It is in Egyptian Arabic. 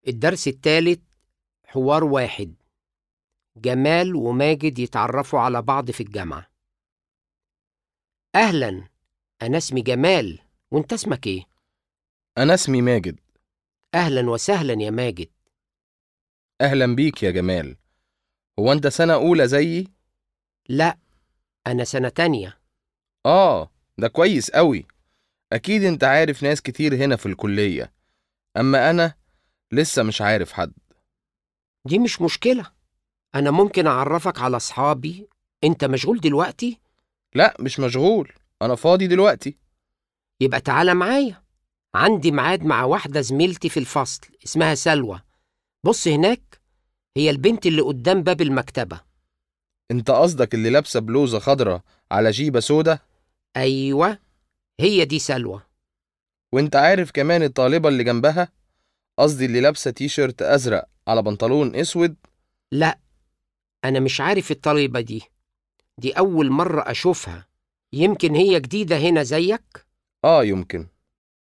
الدرس الثالث حوار واحد جمال وماجد يتعرفوا على بعض في الجامعة أهلا أنا اسمي جمال وأنت اسمك إيه؟ أنا اسمي ماجد أهلا وسهلا يا ماجد أهلا بيك يا جمال هو أنت سنة أولى زيي؟ لا أنا سنة تانية آه ده كويس أوي أكيد أنت عارف ناس كتير هنا في الكلية أما أنا لسه مش عارف حد دي مش مشكلة أنا ممكن أعرفك على أصحابي أنت مشغول دلوقتي؟ لا مش مشغول أنا فاضي دلوقتي يبقى تعالى معايا عندي ميعاد مع واحدة زميلتي في الفصل اسمها سلوى بص هناك هي البنت اللي قدام باب المكتبة أنت قصدك اللي لابسة بلوزة خضرة على جيبة سودا أيوة هي دي سلوى وأنت عارف كمان الطالبة اللي جنبها قصدي اللي لابسة تي شيرت أزرق على بنطلون أسود لا أنا مش عارف الطالبة دي دي أول مرة أشوفها يمكن هي جديدة هنا زيك آه يمكن